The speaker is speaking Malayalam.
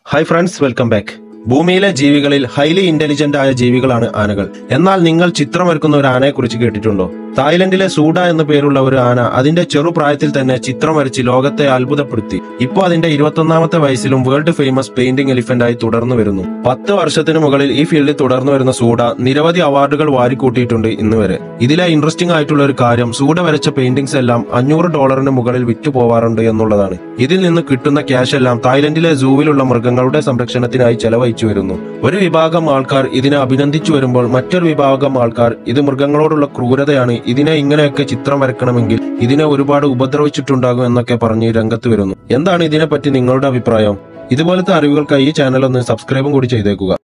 ഹായ് ഫ്രണ്ട്സ് വെൽക്കം ബാക്ക് ഭൂമിയിലെ ജീവികളിൽ ഹൈലി ഇന്റലിജന്റ് ആയ ജീവികളാണ് ആനകൾ എന്നാൽ നിങ്ങൾ ചിത്രം വരക്കുന്ന ഒരു ആനയെ കുറിച്ച് കേട്ടിട്ടുണ്ടോ തായ്ലൻഡിലെ സൂഡ എന്ന പേരുള്ള ഒരു ആന അതിന്റെ ചെറുപ്രായത്തിൽ തന്നെ ചിത്രം വരച്ച് ലോകത്തെ അത്ഭുതപ്പെടുത്തി ഇപ്പോൾ അതിന്റെ ഇരുപത്തൊന്നാമത്തെ വയസ്സിലും വേൾഡ് ഫേമസ് പെയിന്റിംഗ് എലിഫന്റ് ആയി തുടർന്നു വരുന്നു പത്ത് വർഷത്തിന് മുകളിൽ ഈ ഫീൽഡിൽ തുടർന്നു വരുന്ന സൂഡ നിരവധി അവാർഡുകൾ വാരിക്കൂട്ടിയിട്ടുണ്ട് ഇന്ന് വരെ ഇതിലെ ഇൻട്രസ്റ്റിംഗ് ആയിട്ടുള്ള ഒരു കാര്യം സൂഡ വരച്ച പെയിന്റിംഗ്സ് എല്ലാം അഞ്ഞൂറ് ഡോളറിന് മുകളിൽ വിറ്റു പോവാറുണ്ട് എന്നുള്ളതാണ് ഇതിൽ നിന്ന് കിട്ടുന്ന ക്യാഷ് എല്ലാം തായ്ലൻഡിലെ സൂവിലുള്ള മൃഗങ്ങളുടെ സംരക്ഷണത്തിനായി ചെലവഴിച്ചു വരുന്നു ഒരു വിഭാഗം ആൾക്കാർ ഇതിനെ അഭിനന്ദിച്ചു വരുമ്പോൾ മറ്റൊരു വിഭാഗം ആൾക്കാർ ഇത് മൃഗങ്ങളോടുള്ള ക്രൂരതയാണ് ഇതിനെ ഇങ്ങനെയൊക്കെ ചിത്രം വരക്കണമെങ്കിൽ ഇതിനെ ഒരുപാട് ഉപദ്രവിച്ചിട്ടുണ്ടാകും എന്നൊക്കെ പറഞ്ഞ് രംഗത്ത് വരുന്നു എന്താണ് ഇതിനെപ്പറ്റി നിങ്ങളുടെ അഭിപ്രായം ഇതുപോലത്തെ അറിവുകൾക്കായി ഈ ചാനൽ ഒന്ന് സബ്സ്ക്രൈബും കൂടി ചെയ്തേക്കുക